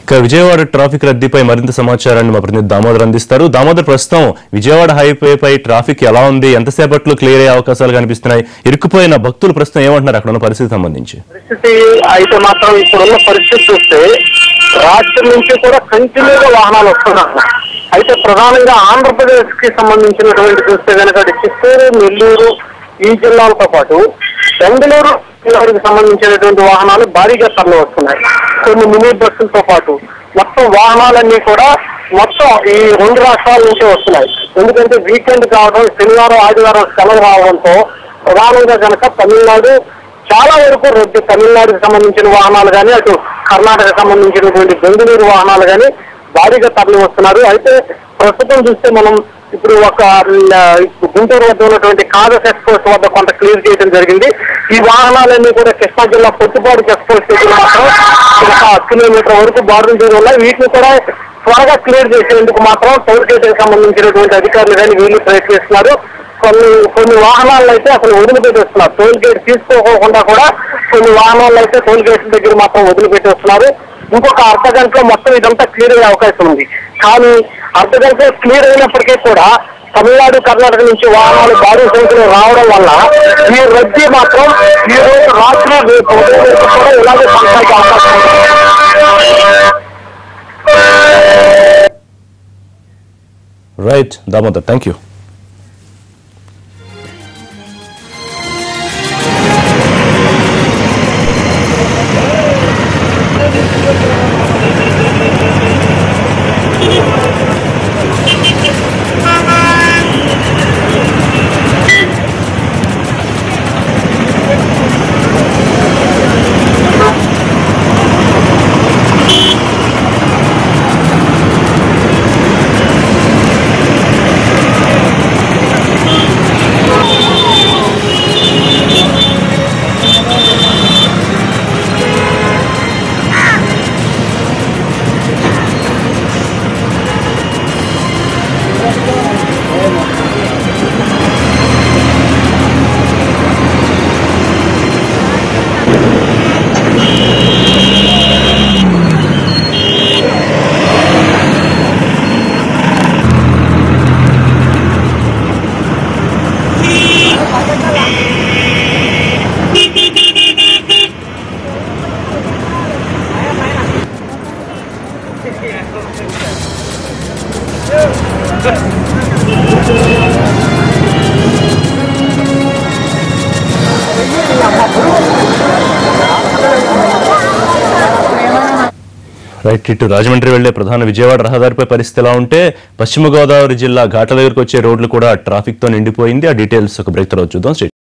ఇక విజయవాడ ట్రాఫిక్ రద్దీపై మరింత సమాచారాన్ని మా ప్రతినిధి దామోదర్ అందిస్తారు దామోదర్ ప్రస్తుతం విజయవాడ హైవేపై ట్రాఫిక్ ఎలా ఉంది ఎంతసేపట్లో క్లియర్ అయ్యే అవకాశాలు కనిపిస్తున్నాయి ఇరుక్కుపోయిన భక్తులు ప్రస్తుతం ఏమంటున్నారు అక్కడ ఉన్న పరిస్థితి సంబంధించి పరిస్థితి అయితే మాత్రం ఇప్పుడున్న పరిస్థితి చూస్తే రాత్రి నుంచి కూడా కంటిన్యూగా వాహనాలు వస్తున్నాయి అయితే ప్రధానంగా ఆంధ్రప్రదేశ్ కి సంబంధించినటువంటి చూస్తే కనుక అటు చిత్తూరు నెల్లూరు ఈ జిల్లాలతో పాటు బెంగళూరు జిల్లాలకు సంబంధించినటువంటి వాహనాలు భారీగా తరలి వస్తున్నాయి కొన్ని మినీ బస్సులతో పాటు మొత్తం వాహనాలన్నీ కూడా మొత్తం ఈ రెండు రాష్ట్రాల నుంచే వస్తున్నాయి ఎందుకంటే వీకెండ్ కావడం శనివారం ఆదివారం సెలవు రావడంతో ప్రధానంగా కనుక తమిళనాడు చాలా వరకు రద్దీ తమిళనాడుకి సంబంధించిన వాహనాలు కానీ అటు కర్ణాటక సంబంధించినటువంటి బెంగళూరు వాహనాలు కానీ భారీగా తరలి వస్తున్నారు అయితే ప్రస్తుతం చూస్తే మనం ఇప్పుడు ఒక ఆ, గుంటూరు వద్ద ఉన్నటువంటి కాగస్ ఎక్స్పోర్ట్ వద్ద కొంత క్లియర్ చేయడం జరిగింది ఈ వాహనాలన్నీ కూడా కృష్ణా జిల్లా పొట్టుపాడు ఎక్స్పోర్ట్ దగ్గర మాత్రం ఒక కిలోమీటర్ వరకు బారులు తీరు ఉన్నాయి వీటిని కూడా త్వరగా క్లియర్ చేసేందుకు మాత్రం టోల్ గేట్కి సంబంధించినటువంటి అధికారులు కానీ వీళ్ళు ప్రయత్నిస్తున్నారు కొన్ని కొన్ని వాహనాలను అయితే అసలు వదిలిపెట్టేస్తున్నారు టోల్ గేట్ తీసుకోకుండా కూడా కొన్ని వాహనాలను అయితే టోల్ గేట్ల దగ్గర మాత్రం వదిలిపెట్టేస్తున్నారు ఇంకొక అర్ధ గంటలో మొత్తం ఇదంతా క్లియర్ అయ్యే అవకాశం ఉంది కానీ అర్ధ గంటలో క్లియర్ అయినప్పటికీ కూడా తమిళనాడు కర్ణాటక నుంచి వాహనాలు భారీ సంఖ్యలో రావడం వల్ల ఈ రద్దీ మాత్రం ఈ రోజు రాత్రి రేపు ఉదయం వరకు కూడా ఇలాగే కొనసాగే అవకాశం ఉంది right Damodar thank you right ఇటు రాజమండ్రి వెళ్లే ప్రధాన విజయవాడ రహదారిపై పరిస్థితి ఎలా ఉంటే పశ్చిమ గోదావరి జిల్లా ఘాట్ల దగ్గరకు వచ్చే రోడ్లు కూడా ట్రాఫిక్ తో నిండిపోయింది ఆ డీటెయిల్స్ ఒక బ్రేక్ తర్వాత చూద్దాం